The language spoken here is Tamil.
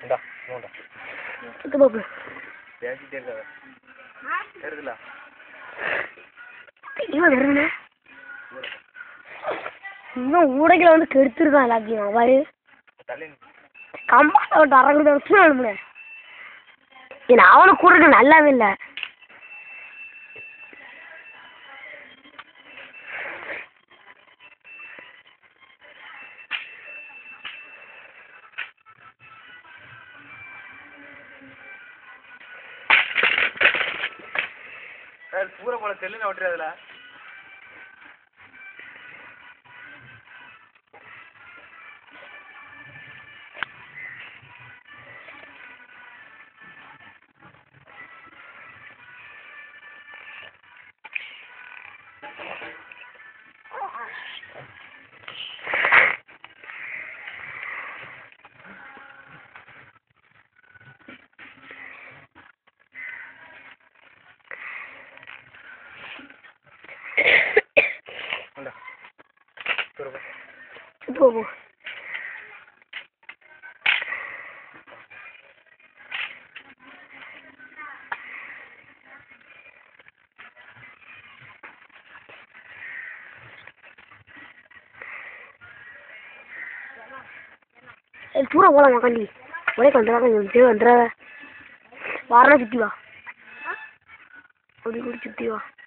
இந்தா மூண்டா சுத்து பாப்பு பேசிட்டே இருக்காத தெரியுதுல இவன் வருதுண்ணே இவன் ஊடைகளை வந்து கெடுத்துருக்கான் எல்லாத்தையும் அவரு தள்ளி நில்லு. கம்பால விட்டு அரங்குது வச்சு அனுப்புனே ஏன்னா அவனுக்கு கூட நல்லாவே இல்லை ஏய், பூரா போல செல்லுன்னு விட்டுறாதுல இந்தா தூர போ. சுத்து பாப்பு ஏய், தூரம் போலாம் கண்டி ஒரே வந்துடாத கொஞ்சம் வந்துடாத வாரணா சுற்றி வா அப்படி கூட சுற்றி வா